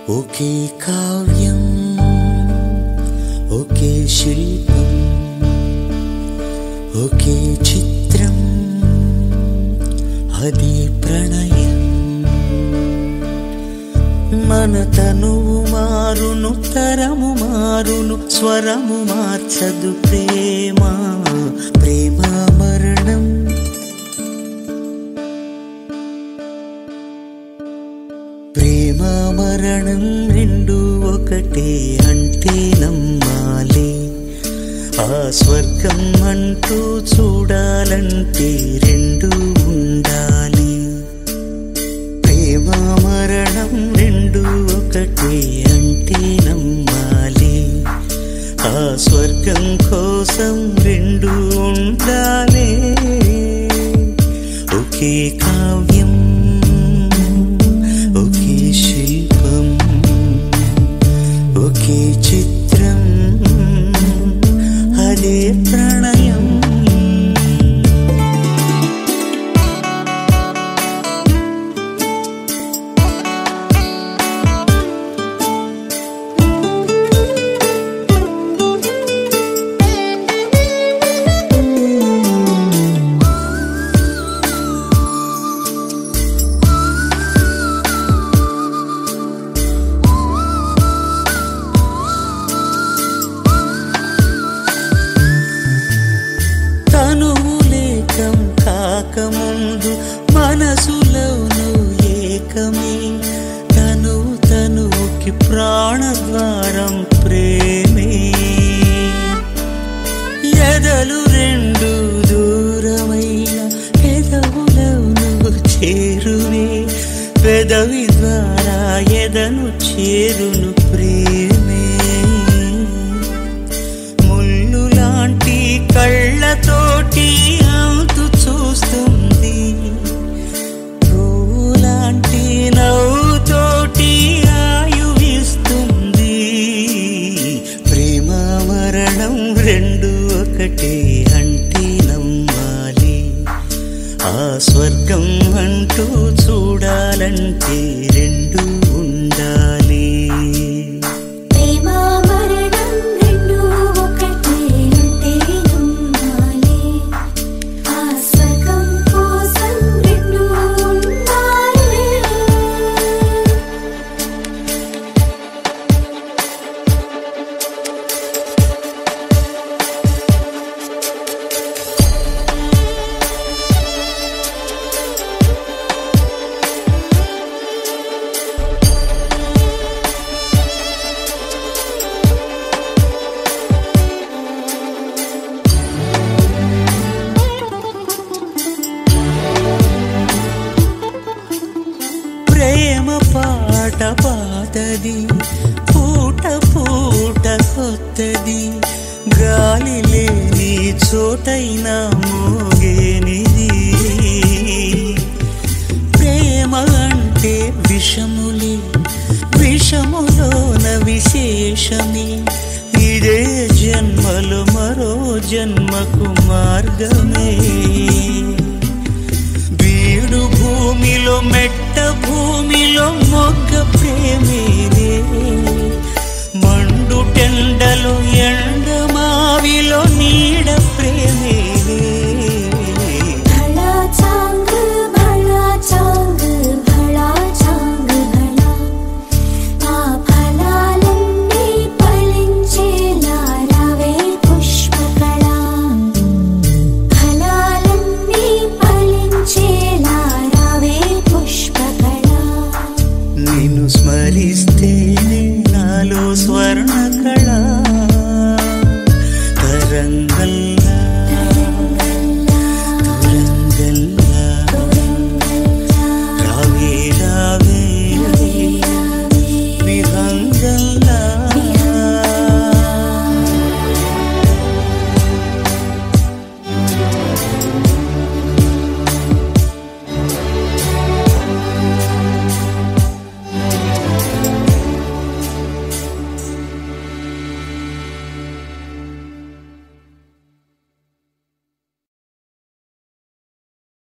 ఒకే కావ్యం ఒకే శిల్పం ఒకే చిత్రం అది ప్రణయం మన తనువు మారును తరము మారును స్వరము మార్చదు ప్రేమ ప్రేమ మరణం ప్రేమ మరణం రెండు ఒకటే అంటే నమ్మాలి ఆ స్వర్గం అంటూ చూడాలంటే రెండు ఉండాలి ప్రేమ మరణం రెండు ఒకటే అంటే నమ్మాలి ఆ స్వర్గం కోసం రెండు ఉండాలి ఒకే కావ్యం ఒకే శిల్పం ఒకే చిత్రం అదే ప్రణయం తనువులేకం కాకముందు మనసులోను ఏకమే తను తనుకి ప్రాణద్వారం ప్రేమే ఎదలు రెండు దూరమైన పెదవులను చేరువే పెదవి ద్వారా ఎదను చేరును ప్రేమే ముళ్ళు లాంటి కళ్ళతోటి అంతు చూస్తుంది పూలాంటి నవ్వుతోటి ఆయువిస్తుంది ప్రేమ మరణం రెండు ఒకటే అంటే నమ్మాలి ఆ స్వర్గం అంటూ చూడాలంటే రెండు ఉండాలి ప్రేమ మరణం రెండు ఒకటే అంటే నమ్మాలి ఆ స్వర్గం కోసం రెండు ఉండాలి ప్రేమ పాట పాతది పూట పూట కొత్తది గాలి లేని చోటైనా మోగేనిది ప్రేమ అంటే విషములే విషములోన విశేషమే ఇదే జన్మలు మరో జన్మకు మార్గమే బీడు భూమిలో మెట్ట భూమిలో మొగ్గ ప్రేమేనే మండు టెండలో ఎండ